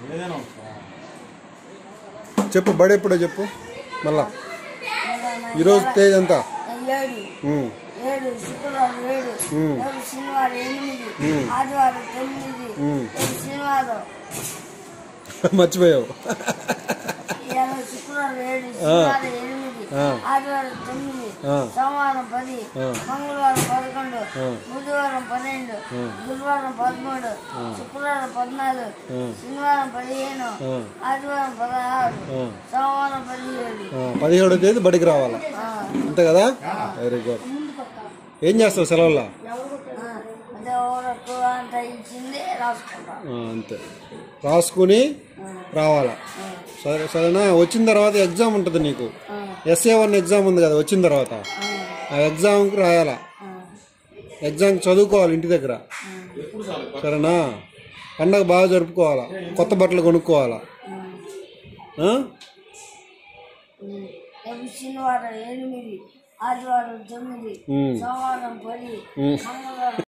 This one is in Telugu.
చెప్పు బడి ఎప్పుడో చెప్పు మళ్ళా ఈరోజు తేజ్ ఎంత ఏడు ఉమ్, ఏడు శుక్రవారం ఏడు ఉమ్. ఏడు శనివారం ఎనిమిది ఉమ్. ఆదివారం తొమ్మిది ఉమ్. ఏడు శనివారం మర్చిపోయావు ఇవాళ శుక్రవారం ఏడు శనివారం ఎనిమిది ఆ. ఆదివారం తొమ్మిది ఆ. సోమవారం పది ఆ. మంగళవారం పదకొండు ఆ. బుధవారం పన్నెండు ఆ. గురువారం పదమూడు శుక్రవారం పద్నాలుగు ఆ. శనివారం పదిహేను ఆ. ఆదివారం పదహారు ఆ, సోమవారం పదిహేడు ఆ, పదిహేడో తేదీ బడికి రావాలా ఆ. అంతే కదా వెరీ గుడ్ ఏం చేస్తావు సెలవుల్లో ఆ. అదే ఊరకు అంత ఇచ్చింది రాసుకుంటాం ఆ, అంతే రాసుకుని రావాలా సరే సరేనా వచ్చిన తర్వాత ఎగ్జామ్ ఉంటుంది నీకు ఎస్ఏ వన్ ఎగ్జామ్ ఉంది కదా వచ్చిన తర్వాత ఆ ఎగ్జామ్కి రాయాలా ఎగ్జామ్ చదువుకోవాలి ఇంటి దగ్గర సరేనా పండగ బాగా జరుపుకోవాలా కొత్త బట్టలు కొనుక్కోవాలా ఆ? రేపు శనివారం ఎనిమిది ఆదివారం తొమ్మిది ఉమ్. సోమవారం పది ఉమ్. మంగళవారం